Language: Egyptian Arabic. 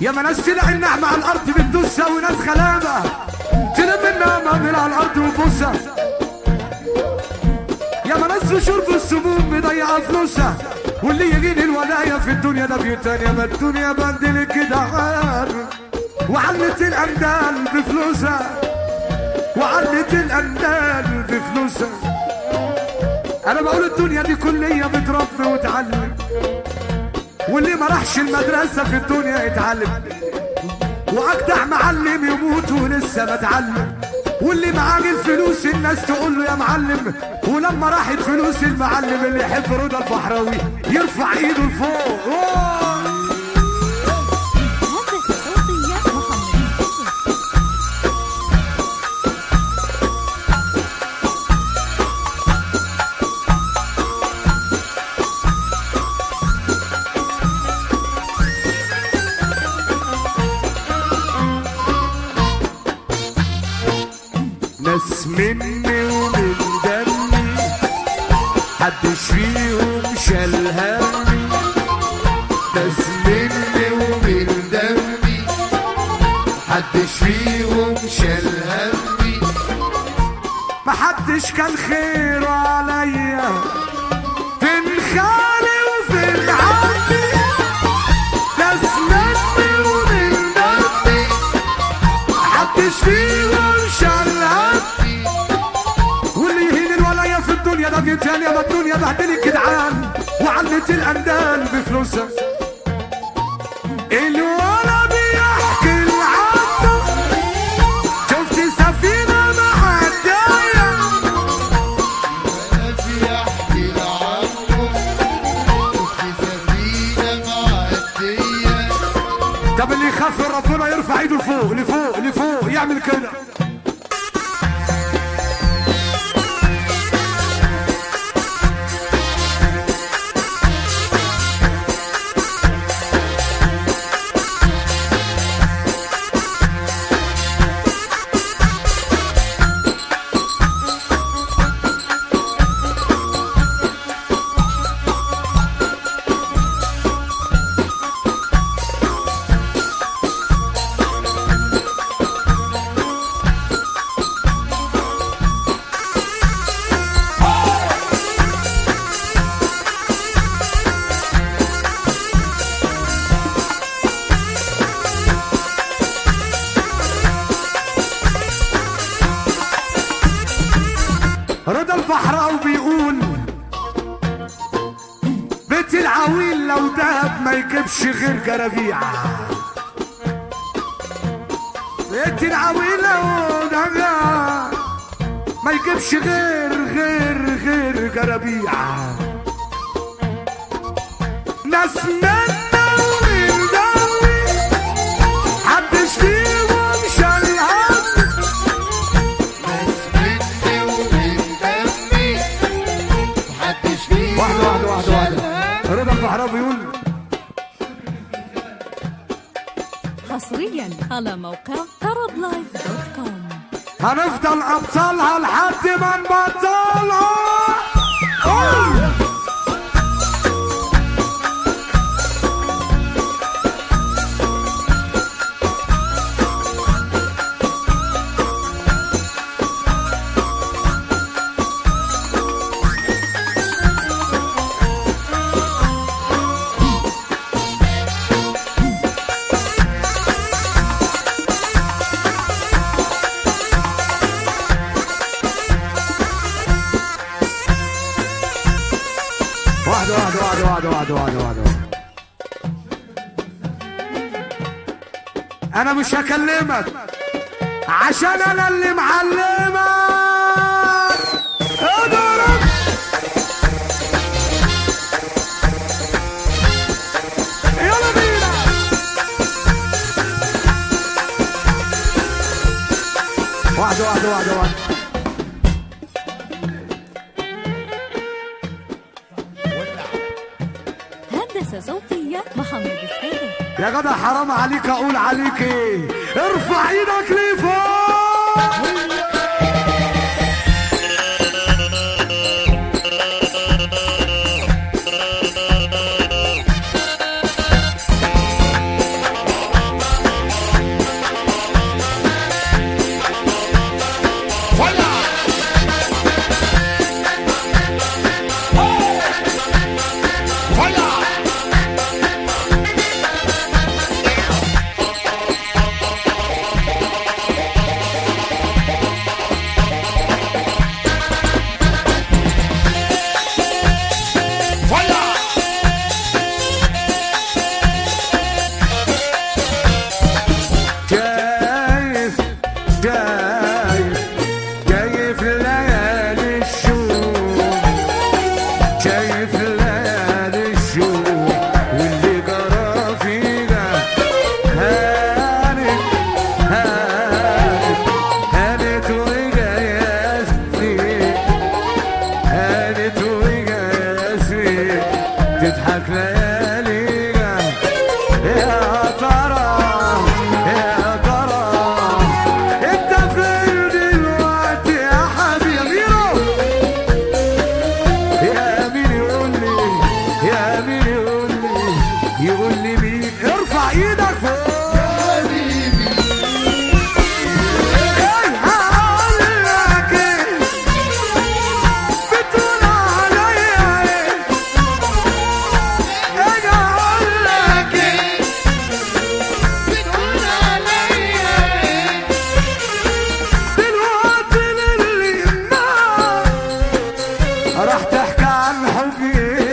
يا ما ناس تلع النعمة على الأرض بتدوسها وناس غلابة تلم النعمة من على الأرض وتبوسها يا ما ناس في شرب السموم مضيعة فلوسها واللي يجيني الولاية في الدنيا ده بيوتان يا ما الدنيا بدل الجدعان وعلت الأندال بفلوسها وعلت الأندال بفلوسها أنا بقول الدنيا دي كلية بتربي وتعلم واللي ما راحش المدرسة في الدنيا يتعلم وأجدع معلم يموت ولسه بتعلم واللي معاه الفلوس الناس تقول له يا معلم ولما راحت فلوس المعلم اللي يحب رضا البحراوي يرفع ايده لفوق أوه. هندسة صوتية محمد السيد ناس مني ومن دمي حدش فيهم شال همي ناس مني ومن دمي حدش فيهم شال همي محدش كان خيره عليا فين خالي وفين عمي ناس مني ومن دمي محدش فيهم شال همي واللي يهين الولاية في الدنيا ده جيتان يا ما الدنيا بهدلت جدعان وعلت الاندال بفلوسها الولا بيحكي العنه شفت سفينة معدية يحكي عنكم في سفينة معدية طب اللي يخاف من ربنا يرفع ايده لفوق لفوق لفوق يعمل كده رضا البحراوي بيقول بيت العويل لو دهب ما يجيبش غير جرابيع بيت العويل لو دهب ما يجيبش غير غير غير جرابيع ناس منا ومن دمي محدش فيهم شال هم ناس مني ومن دمي محدش فيهم واحدة واحدة واحدة شال واحدة رضا البحراوي بيقول حصريا على موقع طرب لايف دوت كوم هنفضل ابطالها لحد ما نبطلها أوه. واحدة واحدة واحدة واحدة واحدة واحدة واحدة أنا مش هكلمك عشان أنا اللي معلمك اضرب يلا بينا واحدة واحدة واحدة واحدة هندسة صوتية محمد السيد يا جدع حرام عليك اقول عليك ايه ارفع ايدك لفوق الحب